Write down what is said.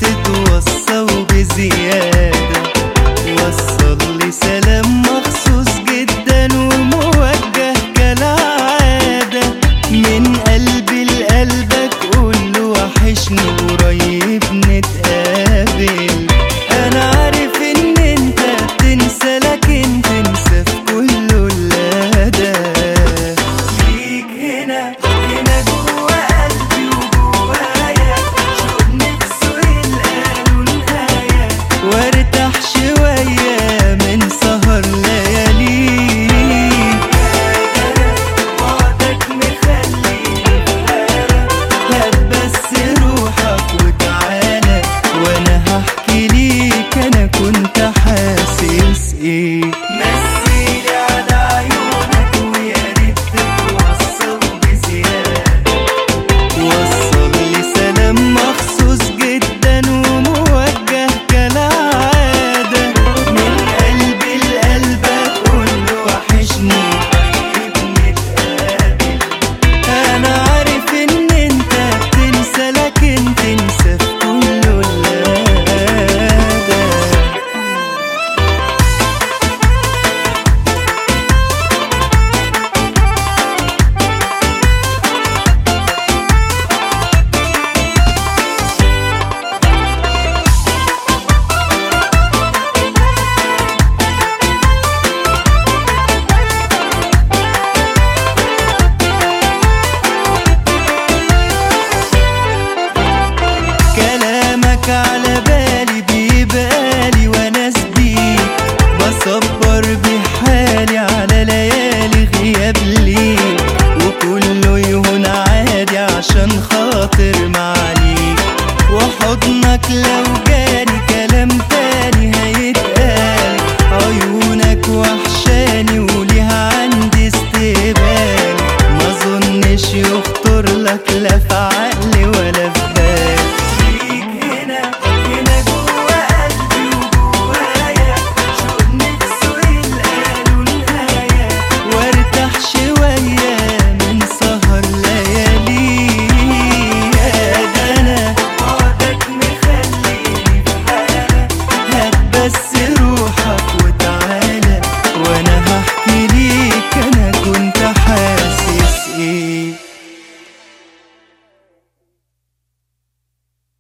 تتوصى وبزيادة وصل لي سلام مخصوص جدا وموجه كالعادة من قلبي لقلبك قوله وحشني قريب نتقابل انا عارف ان انت بتنسى لكن تنسى في كل ولادة ليك هنا هنا جوا قلبي وجوايا شوق نفسه يلقى له نهاية وارتاح شوية من سهر لياليك بعدك مخليني بحالة هات بس روحك وتعالى وانا هحكي ليك انا كنت حاسس ايه مثلي على عيونك ويا ريت تتوصل بزيادة وصل لي سلام مخصوص جدا وموجه كالعادة من قلبي لقلبك قوله وحشني قريب نتقابل انا عارف ان انت بتنسى لكن تنسى في كل ولادة كلامك على بالي بيبقالي وناس بيك بصبر بحالي على ليالي غياب ليك وكله يهون عادي عشان خاطر معاليك وحضنك لو جالي